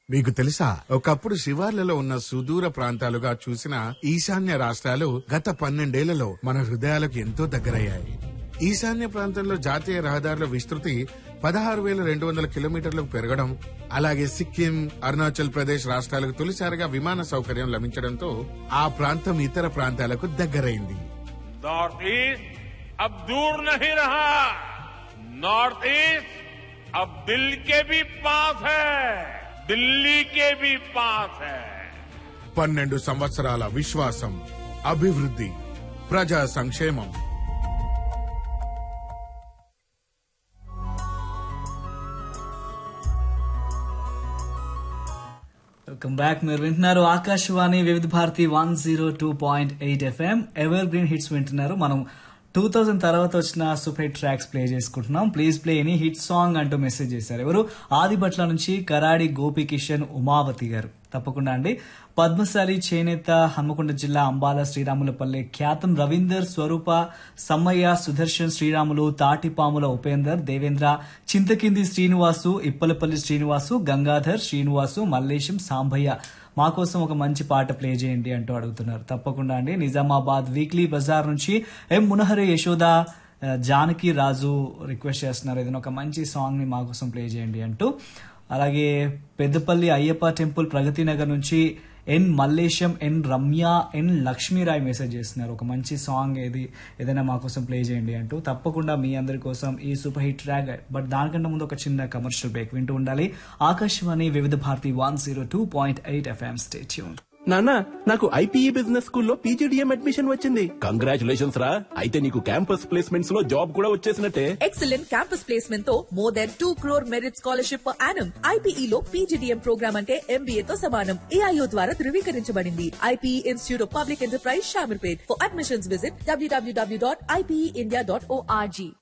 మీకు తెలుసా ఒకప్పుడు శివార్లలో ఉన్న సుదూర ప్రాంతాలుగా చూసిన ఈశాన్య రాష్ట్రాలు గత పన్నెండేళ్లలో మన హృదయాలకు ఎంతో దగ్గరయ్యాయి ఈశాన్య ప్రాంతంలో జాతీయ రహదారుల విస్తృతి పదహారు వేల రెండు వందల కిలోమీటర్లకు పెరగడం అలాగే సిక్కిం అరుణాచల్ ప్రదేశ్ రాష్ట్రాలకు తొలిసారిగా విమాన సౌకర్యం లభించడంతో ఆ ప్రాంతం ఇతర ప్రాంతాలకు దగ్గరైంది नॉर्थ ईस्ट अब दूर नहीं रहा नॉर्थ ईस्ट अब दिल के भी पास है दिल्ली के भी पास है పన్నెండు సంవత్సరాల విశ్వాసం అభివృద్ధి ప్రజా సంక్షేమం వెల్కమ్ బ్యాక్ మీరు వింటున్నారు Akashvani Vividh Bharati one zero two point eight FM evergreen hits వింటున్నారు మనం టూ థౌజండ్ తర్వాత వచ్చిన సూపర్ హిట్ ట్రాక్స్ ప్లే చేసుకుంటున్నాం please play any hit song అంటూ మెసేజ్ చేశారు ఎవరు ఆదిభట్ల నుంచి కరాడి గోపి కిషన్ ఉమావతి గారు తప్పకుండా అండి పద్మశాలి చేనేత హన్మకొండ జిల్లా అంబాల శ్రీరాములపల్లె ఖ్యాతం రవీందర్ స్వరూప సమ్మయ్య సుదర్శన్ శ్రీరాములు తాటిపాముల ఉపేందర్ దేవేంద్ర చింతకింది శ్రీనివాసు ఇప్పలపల్లి శ్రీనివాసు గంగాధర్ శ్రీనివాసు మల్లేశం సాంబయ్య మా కోసం ఒక మంచి పాట ప్లే చేయండి అంటూ అడుగుతున్నారు తప్పకుండా అండి నిజామాబాద్ వీక్లీ బజార్ నుంచి ఎం మునహరి యశోద ఆ, జానకి రాజు రిక్వెస్ట్ చేస్తున్నారు ఏదైనా ఒక మంచి సాంగ్ ని మా కోసం ప్లే చేయండి అంటూ అలాగే పెద్దపల్లి అయ్యప్ప టెంపుల్ ప్రగతి నగర్ నుంచి N Mallesham N Ramya N Lakshmirai message చేస్తున్నారు ఒక మంచి సాంగ్ ఏది ఏదైనా మా కోసం ప్లే చేయండి అంటూ తప్పకుండా మీ అందరి కోసం ఈ సూపర్ హిట్ ట్రాక్ బట్ దానికంటే ముందు ఒక చిన్న కమర్షియల్ బ్రేక్ వింటూ ఉండాలి Akashvani Vividh Bharati one zero two point eight FM stay tuned నానా నాకు ఐపీఈ బిజినెస్ స్కూల్లో పీజీడిఎం అడ్మిషన్ వచ్చింది కంగ్రాచులేషన్స్ రా అయితే నీకు క్యాంపస్ ప్లేస్మెంట్స్ లో జాబ్ కూడా వచ్చేసినట్టే ఎక్సలెంట్ క్యాంపస్ ప్లేస్మెంట్ తో more than two crore merit scholarship per annum IPE లో పీజీడీఎం ప్రోగ్రామ్ అంటే ఎంబీఏ తో సమానం ఏఐఓ ద్వారా ధృవీకరించబడింది IPE institute of public enterprise Shamirpet for admissions visit WWW dot IPE India dot ORG